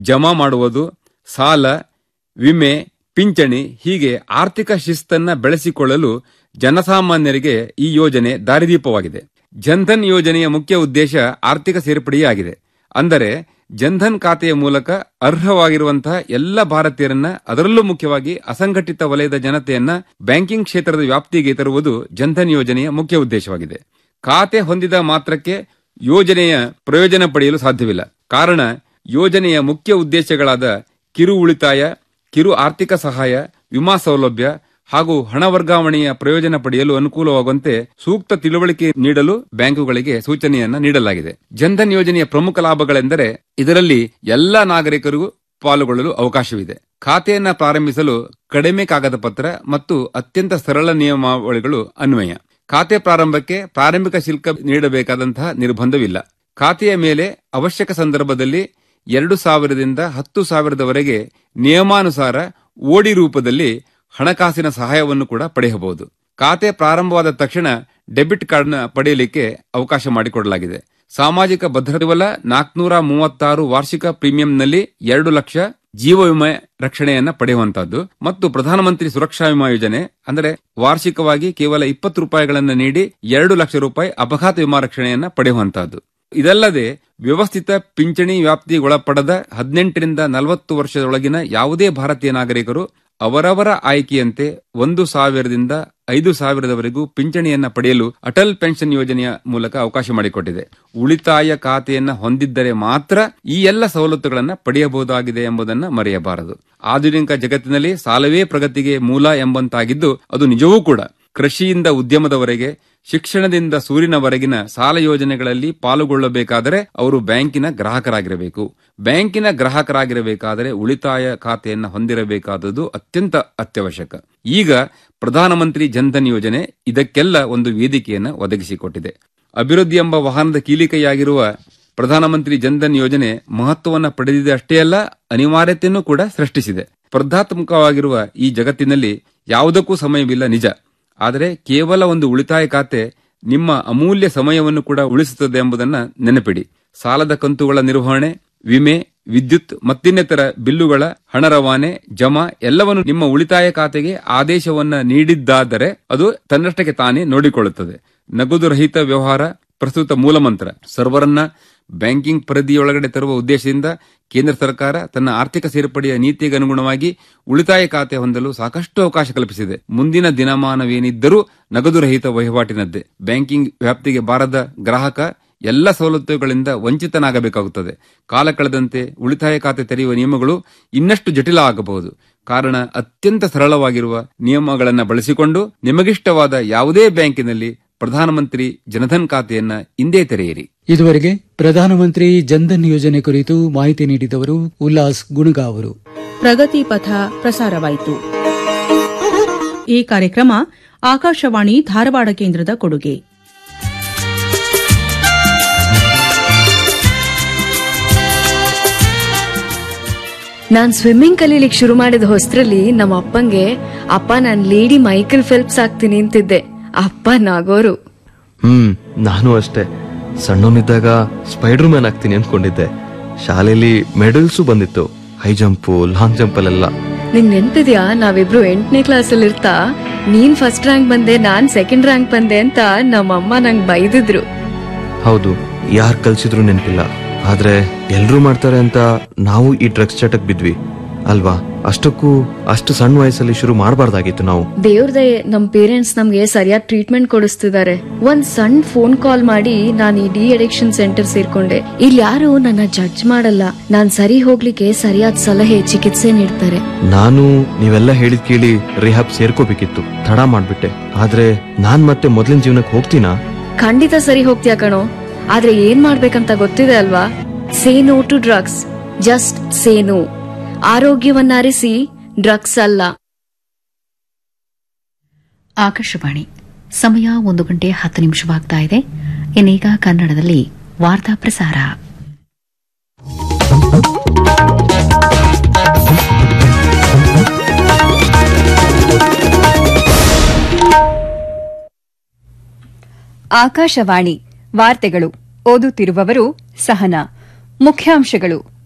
ಜಮಾ ಮಾಡುವುದು ಸಾಲ ವಿಮೆ ಪಿಂಚಣಿ ಹೀಗೆ ಆರ್ಥಿಕ ಶಿಸ್ತನ್ನ ಬೆಳೆಸಿಕೊಳ್ಳಲು ಜನಸಾಮಾನ್ಯರಿಗೆ ಈ ಯೋಜನೆ ದಾರಿದೀಪವಾಗಿದೆ ಜನ್ಧನ್ ಯೋಜನೆಯ ಮುಖ್ಯ ಉದ್ದೇಶ ಆರ್ಥಿಕ ಸೇರ್ಪಡೆಯಾಗಿದೆ ಅಂದರೆ ಜನ್ಧನ್ ಖಾತೆಯ ಮೂಲಕ ಅರ್ಹವಾಗಿರುವಂತಹ ಎಲ್ಲ ಭಾರತೀಯರನ್ನ ಅದರಲ್ಲೂ ಮುಖ್ಯವಾಗಿ ಅಸಂಘಟಿತ ವಲಯದ ಜನತೆಯನ್ನ ಬ್ಯಾಂಕಿಂಗ್ ಕ್ಷೇತ್ರದ ವ್ಯಾಪ್ತಿಗೆ ತರುವುದು ಜನ್ಧನ್ ಯೋಜನೆಯ ಮುಖ್ಯ ಉದ್ದೇಶವಾಗಿದೆ ಖಾತೆ ಹೊಂದಿದ ಮಾತ್ರಕ್ಕೆ ಯೋಜನೆಯ ಪ್ರಯೋಜನ ಪಡೆಯಲು ಸಾಧ್ಯವಿಲ್ಲ ಕಾರಣ ಯೋಜನೆಯ ಮುಖ್ಯ ಉದ್ದೇಶಗಳಾದ ಕಿರು ಉಳಿತಾಯ ಕಿರು ಆರ್ಥಿಕ ಸಹಾಯ ವಿಮಾ ಸೌಲಭ್ಯ ಹಾಗೂ ಹಣ ವರ್ಗಾವಣೆಯ ಪ್ರಯೋಜನ ಪಡೆಯಲು ಅನುಕೂಲವಾಗುವಂತೆ ಸೂಕ್ತ ತಿಳುವಳಿಕೆ ನೀಡಲು ಬ್ಯಾಂಕುಗಳಿಗೆ ಸೂಚನೆಯನ್ನ ನೀಡಲಾಗಿದೆ ಜನ್ಧನ್ ಯೋಜನೆಯ ಪ್ರಮುಖ ಲಾಭಗಳೆಂದರೆ ಇದರಲ್ಲಿ ಎಲ್ಲ ನಾಗರಿಕರಿಗೂ ಪಾಲ್ಗೊಳ್ಳಲು ಅವಕಾಶವಿದೆ ಖಾತೆಯನ್ನ ಪ್ರಾರಂಭಿಸಲು ಕಡಿಮೆ ಕಾಗದ ಪತ್ರ ಮತ್ತು ಅತ್ಯಂತ ಸರಳ ನಿಯಮಾವಳಿಗಳು ಅನ್ವಯ ಖಾತೆ ಪ್ರಾರಂಭಕ್ಕೆ ಪ್ರಾರಂಭಿಕ ಶುಲ್ಕ ನೀಡಬೇಕಾದಂತಹ ನಿರ್ಬಂಧವಿಲ್ಲ ಖಾತೆಯ ಮೇಲೆ ಅವಶ್ಯಕ ಸಂದರ್ಭದಲ್ಲಿ ಎರಡು ಸಾವಿರದಿಂದ ಹತ್ತು ಸಾವಿರದವರೆಗೆ ನಿಯಮಾನುಸಾರ ಓಡಿ ರೂಪದಲ್ಲಿ ಹಣಕಾಸಿನ ಸಹಾಯವನ್ನು ಕೂಡ ಪಡೆಯಬಹುದು ಖಾತೆ ಪ್ರಾರಂಭವಾದ ತಕ್ಷಣ ಡೆಬಿಟ್ ಕಾರ್ಡ್ನ ಪಡೆಯಲಿಕ್ಕೆ ಅವಕಾಶ ಮಾಡಿಕೊಡಲಾಗಿದೆ ಸಾಮಾಜಿಕ ಭದ್ರತೆವಲ ನಾಲ್ಕನೂರ ಮೂವತ್ತಾರು ವಾರ್ಷಿಕ ಪ್ರೀಮಿಯಂನಲ್ಲಿ ಎರಡು ಲಕ್ಷ ಜೀವ ವಿಮೆ ರಕ್ಷಣೆಯನ್ನ ಪಡೆಯುವಂತಹದ್ದು ಮತ್ತು ಪ್ರಧಾನಮಂತ್ರಿ ಸುರಕ್ಷಾ ವಿಮಾ ಯೋಜನೆ ಅಂದರೆ ವಾರ್ಷಿಕವಾಗಿ ಕೇವಲ ಇಪ್ಪತ್ತು ರೂಪಾಯಿಗಳನ್ನು ನೀಡಿ ಎರಡು ಲಕ್ಷ ರೂಪಾಯಿ ಅಪಘಾತ ವಿಮಾ ರಕ್ಷಣೆಯನ್ನ ಪಡೆಯುವಂತಹದ್ದು ಇದಲ್ಲದೆ ವ್ಯವಸ್ಥಿತ ಪಿಂಚಣಿ ವ್ಯಾಪ್ತಿಗೊಳಪಡದ ಹದಿನೆಂಟರಿಂದ ನಲವತ್ತು ವರ್ಷದೊಳಗಿನ ಯಾವುದೇ ಭಾರತೀಯ ನಾಗರಿಕರು ಅವರವರ ಆಯ್ಕೆಯಂತೆ ಒಂದು ಸಾವಿರದಿಂದ ಐದು ಸಾವಿರದವರೆಗೂ ಪಿಂಚಣಿಯನ್ನ ಪಡೆಯಲು ಅಟಲ್ ಪೆನ್ಷನ್ ಯೋಜನೆಯ ಮೂಲಕ ಅವಕಾಶ ಮಾಡಿಕೊಟ್ಟಿದೆ ಉಳಿತಾಯ ಖಾತೆಯನ್ನ ಹೊಂದಿದ್ದರೆ ಮಾತ್ರ ಈ ಎಲ್ಲ ಸವಲತ್ತುಗಳನ್ನು ಪಡೆಯಬಹುದಾಗಿದೆ ಎಂಬುದನ್ನು ಮರೆಯಬಾರದು ಆಧುನಿಕ ಜಗತ್ತಿನಲ್ಲಿ ಸಾಲವೇ ಪ್ರಗತಿಗೆ ಮೂಲ ಎಂಬಂತಾಗಿದ್ದು ಅದು ನಿಜವೂ ಕೂಡ ಕೃಷಿಯಿಂದ ಉದ್ಯಮದವರೆಗೆ ಶಿಕ್ಷಣದಿಂದ ಸೂರಿನವರೆಗಿನ ಸಾಲ ಯೋಜನೆಗಳಲ್ಲಿ ಪಾಲ್ಗೊಳ್ಳಬೇಕಾದರೆ ಅವರು ಬ್ಯಾಂಕಿನ ಗ್ರಾಹಕರಾಗಿರಬೇಕು ಬ್ಯಾಂಕಿನ ಗ್ರಾಹಕರಾಗಿರಬೇಕಾದರೆ ಉಳಿತಾಯ ಖಾತೆಯನ್ನು ಹೊಂದಿರಬೇಕಾದದ್ದು ಅತ್ಯಂತ ಅತ್ಯವಶ್ಯಕ ಈಗ ಪ್ರಧಾನಮಂತ್ರಿ ಜನ್ಧನ್ ಯೋಜನೆ ಇದಕ್ಕೆಲ್ಲ ಒಂದು ವೇದಿಕೆಯನ್ನು ಒದಗಿಸಿಕೊಟ್ಟಿದೆ ಅಭಿವೃದ್ಧಿ ಎಂಬ ವಾಹನದ ಕೀಲಿಕೆಯಾಗಿರುವ ಪ್ರಧಾನಮಂತ್ರಿ ಜನ್ಧನ್ ಯೋಜನೆ ಮಹತ್ವವನ್ನು ಪಡೆದಿದೆ ಅಷ್ಟೇ ಅಲ್ಲ ಅನಿವಾರ್ಯತೆಯನ್ನು ಕೂಡ ಸೃಷ್ಟಿಸಿದೆ ಸ್ಪರ್ಧಾತ್ಮಕವಾಗಿರುವ ಈ ಜಗತ್ತಿನಲ್ಲಿ ಯಾವುದಕ್ಕೂ ಸಮಯವಿಲ್ಲ ನಿಜ ಆದರೆ ಕೇವಲ ಒಂದು ಉಳಿತಾಯ ಖಾತೆ ನಿಮ್ಮ ಅಮೂಲ್ಯ ಸಮಯವನ್ನು ಕೂಡ ಉಳಿಸುತ್ತದೆ ಎಂಬುದನ್ನ ನೆನಪಿಡಿ ಸಾಲದ ಕಂತುಗಳ ನಿರ್ವಹಣೆ ವಿಮೆ ವಿದ್ಯುತ್ ಮತ್ತಿನ್ನಿತರ ಬಿಲ್ಲುಗಳ ಹಣ ರವಾನೆ ಜಮಾ ಎಲ್ಲವನ್ನು ನಿಮ್ಮ ಉಳಿತಾಯ ಖಾತೆಗೆ ಆದೇಶವನ್ನ ನೀಡಿದ್ದಾದರೆ ಅದು ತನ್ನಷ್ಟಕ್ಕೆ ತಾನೇ ನೋಡಿಕೊಳ್ಳುತ್ತದೆ ನಗದು ರಹಿತ ವ್ಯವಹಾರ ಪ್ರಸ್ತುತ ಮೂಲಮಂತ್ರ ಸರ್ವರನ್ನ ಬ್ಯಾಂಕಿಂಗ್ ಪರಿಧಿಯೊಳಗಡೆ ತರುವ ಉದ್ದೇಶದಿಂದ ಕೇಂದ್ರ ಸರ್ಕಾರ ತನ್ನ ಆರ್ಥಿಕ ಸೇರ್ಪಡೆಯ ನೀತಿಗೆ ಅನುಗುಣವಾಗಿ ಉಳಿತಾಯ ಖಾತೆ ಹೊಂದಲು ಸಾಕಷ್ಟು ಅವಕಾಶ ಕಲ್ಪಿಸಿದೆ ಮುಂದಿನ ದಿನಮಾನವೇನಿದ್ದರೂ ನಗದು ರಹಿತ ವಹಿವಾಟಿನದ್ದೇ ಬ್ಯಾಂಕಿಂಗ್ ವ್ಯಾಪ್ತಿಗೆ ಬಾರದ ಗ್ರಾಹಕ ಎಲ್ಲ ಸವಲತ್ತುಗಳಿಂದ ವಂಚಿತನಾಗಬೇಕಾಗುತ್ತದೆ ಕಾಲ ಕಳೆದಂತೆ ಉಳಿತಾಯ ಖಾತೆ ತೆರೆಯುವ ನಿಯಮಗಳು ಇನ್ನಷ್ಟು ಜಟಿಲ ಆಗಬಹುದು ಕಾರಣ ಅತ್ಯಂತ ಸರಳವಾಗಿರುವ ನಿಯಮಗಳನ್ನು ಬಳಸಿಕೊಂಡು ನಿಮಗಿಷ್ಟವಾದ ಯಾವುದೇ ಬ್ಯಾಂಕಿನಲ್ಲಿ ಪ್ರಧಾನಮಂತ್ರಿ ಜನಧನ್ ಖಾತೆಯನ್ನ ಇಂದೇ ತೆರೆಯಿರಿ ಇದುವರೆಗೆ ಪ್ರಧಾನಮಂತ್ರಿ ಜನ್ಧನ್ ಯೋಜನೆ ಕುರಿತು ಮಾಹಿತಿ ನೀಡಿದವರು ಉಲ್ಲಾಸ್ ಗುಣಗಾ ಅವರು ಪ್ರಗತಿ ಪಥ ಪ್ರಸಾರವಾಯಿತು ಈ ಕಾರ್ಯಕ್ರಮ ಆಕಾಶವಾಣಿ ಧಾರವಾಡ ಕೇಂದ್ರದ ಕೊಡುಗೆ ನಾನ್ ಸ್ವಿಮ್ಮಿಂಗ್ ಕಲೀಲಿಕ್ ಶುರು ಮಾಡಿದ ಹೊಸ್ತ್ರಲ್ಲಿ ನಮ್ಮ ಅಪ್ಪಂಗೆ ಅಪ್ಪ ನಾನ್ ಲೇಡಿ ಮೈಕಲ್ ಫೆಲ್ಪ್ಸ್ ಆಗ್ತೀನಿ ಅಂತಿದ್ದೆ ಅಪ್ಪ ನಾಗೋರು ಹ್ಮ್ ನಾನು ಅಷ್ಟೇ ಸಣ್ಣವನಿದ್ದಾಗ ಸ್ಪೈಡರ್ ಮ್ಯಾನ್ ಆಗ್ತೀನಿ ಅನ್ಕೊಂಡಿದ್ದೆ ಶಾಲೆಯಲ್ಲಿ ಮೆಡಲ್ಸು ಬಂದಿತ್ತು ಹೈ ಜಂಪು ಲಾಂಗ್ ಜಂಪಲ್ಲೆಲ್ಲ ನಿಂಗ್ ನೆನ್ಪಿದ್ಯಾ ನಾವಿಬ್ರು ಎಂಟನೇ ಕ್ಲಾಸಲ್ಲಿ ಇರ್ತಾ ನೀನ್ ಫಸ್ಟ್ ರ್ಯಾಂಕ್ ಬಂದೆ ನಾನ್ ಸೆಕೆಂಡ್ ರ್ಯಾಂಕ್ ಬಂದೆ ಅಂತ ನಮ್ಮಮ್ಮ ನಂಗ್ ಬೈದಿದ್ರು ಹೌದು ಯಾರ್ ಕಲ್ಸಿದ್ರು ನೆನಪಿಲ್ಲ ಆದ್ರೆ ಎಲ್ರೂ ಮಾಡ್ತಾರೆ ಅಂತ ನಾವು ಈ ಡ್ರಗ್ಸ್ ಚಟಕ್ ಬಿದ್ವಿ ಅಲ್ವಾ ಅಷ್ಟಕ್ಕೂ ಅಷ್ಟು ಸಣ್ಣ ವಯಸ್ಸಲ್ಲಿ ಶುರು ಮಾಡಬಾರ್ದಾಗಿತ್ತು ನಾವು ದೇವ್ರ ದಯೆ ನಮ್ ಪೇರೆಂಟ್ಸ್ ನಮ್ಗೆ ಸರಿಯಾದ ಟ್ರೀಟ್ಮೆಂಟ್ ಕೊಡಿಸ್ತಿದ್ದಾರೆ ಒಂದ್ ಸಣ್ಣ ಫೋನ್ ಕಾಲ್ ಮಾಡಿ ನಾನ್ ಈ ಡಿ ಅಡಿಕ್ಷನ್ ಸೆಂಟರ್ ಸೇರ್ಕೊಂಡೆ ಇಲ್ಲಿ ಯಾರು ನನ್ನ ಜಡ್ಜ್ ಮಾಡಲ್ಲ ನಾನ್ ಸರಿ ಹೋಗ್ಲಿಕ್ಕೆ ಸರಿಯಾದ ಸಲಹೆ ಚಿಕಿತ್ಸೆ ನೀಡ್ತಾರೆ ನಾನು ನೀವೆಲ್ಲ ಹೇಳಿದ್ ಕೇಳಿ ರಿಹಾಬ್ ಸೇರ್ಕೋಬೇಕಿತ್ತು ತಡ ಮಾಡ್ಬಿಟ್ಟೆ ಆದ್ರೆ ನಾನ್ ಮತ್ತೆ ಮೊದ್ಲಿನ ಜೀವನಕ್ಕೆ ಹೋಗ್ತೀನಾ ಖಂಡಿತ ಸರಿ ಹೋಗ್ತೀಯ ಕಣೋ ಆದ್ರೆ ಏನ್ ಮಾಡ್ಬೇಕಂತ ಗೊತ್ತಿದೆ ಅಲ್ವಾ say no to drugs just say no ಆರೋಗ್ಯವನ್ನರಿಸಿ ಡ್ರಗ್ಸ್ ಅಲ್ಲ ಆಕಾಶವಾಣಿ ಸಮಯ ಒಂದು ಗಂಟೆ ಹತ್ತು ನಿಮಿಷವಾಗ್ತಾ ಇದೆ ಇನ್ನೀಗ ಕನ್ನಡದಲ್ಲಿ ವಾರ್ತಾ ಪ್ರಸಾರ ಆಕಾಶವಾಣಿ ವಾರ್ತೆಗಳು ಓದುತ್ತಿರುವವರು ಸಹನಾ ಮುಖ್ಯಾಂಶಗಳು